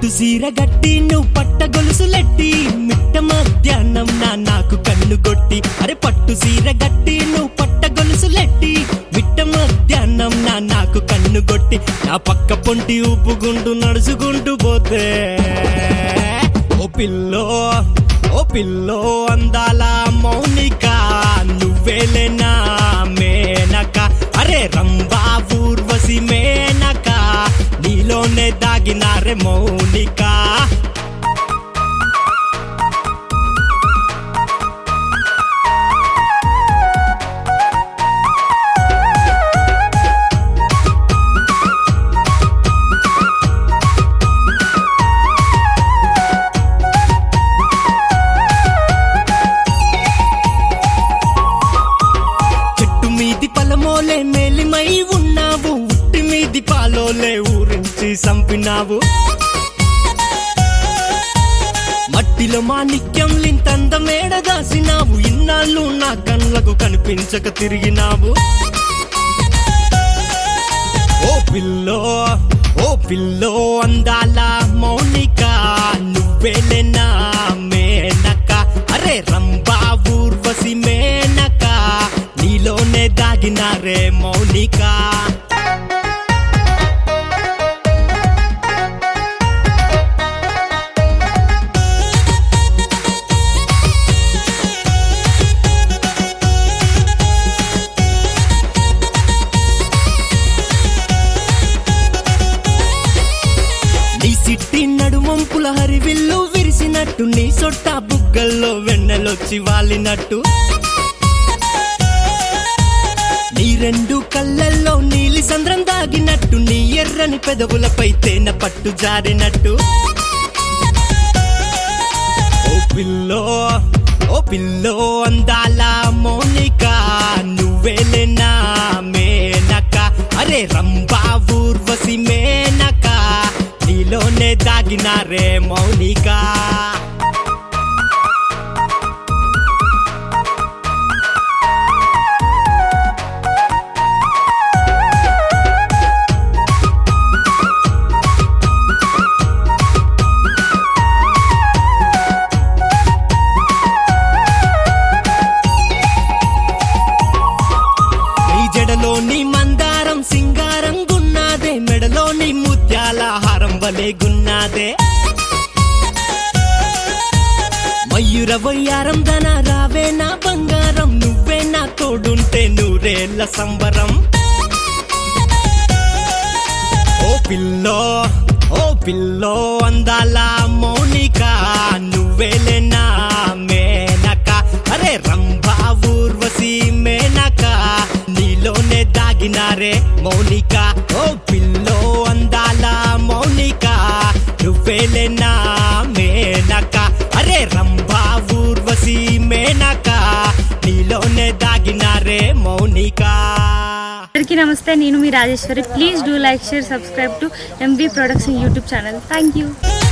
పట్టు సీర గట్టి నువ్వు పట్ట గొలుసులెట్టి మిట్ట మధ్యాహ్నం నా నాకు కన్ను కొట్టి అరే పట్టు సీర గట్టి నువ్వు పట్ట గొలుసులెట్టి మిట్ట మధ్యాహ్నం నా నాకు కన్ను కొట్టి నా పక్క పొంటి ఊపుకుంటూ నడుచుకుంటూ పోతే ఓ పిల్లో ఓ పిల్లో అందాల మౌనిక నువ్వేలేనా మేనక అరే రంభా ఊర్వశి మేనక నీలోనే దాగినారే మౌనిక చెట్టు మీది పలమోలే మేలిమై ఉన్నావు ఉట్టి మీది పాలోలే ఊరించి సంపినావు మట్టిలో మాణిక్యం లింతంద మేడ దాసినావు ఇన్నాళ్ళు నా కళ్ళకు కనిపించక తిరిగినావు ఓ పిల్లో ఓ పిల్లో అందాల మౌనిక నువ్వేలేనా మేనక అరే రంభా ఊర్వశి మేనక నీలోనే దాగినారే మౌనిక నీ సిట్టి నడుమంపుల హరివిల్లు విరిసినట్టు నీ సొట్ట బుగ్గల్లో వెన్నెలొచ్చి వాలినట్టు నీ రెండు కళ్ళల్లో నీలి సంద్రం దాగినట్టు నీ ఎర్రని పెదవులపై తేనె పట్టు జారినట్టు ఓ పిల్లో ఓ పిల్లో అందాల మౌనిక నువ్వేలేనా మేనక అరే రంభా ఊర్వశి మేనక నీలోనే దాగినారే మౌనిక నీ జడలోని మందారం సింగారం గున్నాదే మెడలోని ముత్యాల హారం వలే గున్నాదే మయూర వయ్యారం ధన రావే నా బంగారం నువ్వే నా తోడుంటే నూరేళ్ల సంబరం ఓ పిల్లో ఓ పిల్లో అందాల మౌనిక నువ్వేలేనా మేనక అరే రంభా ఊర్వశి మేనక నీలోనే దాగినారే మౌనిక ఓ పిల్లో అందాల మౌనిక నువ్వేలేనా మేనక అరే రంభా ఊర్వశి మేనక నీలోనే దాగినారే మౌనిక అందరికీ నమస్తే నేను మీ Rajeshwari please do like share subscribe to M B production YouTube channel thank you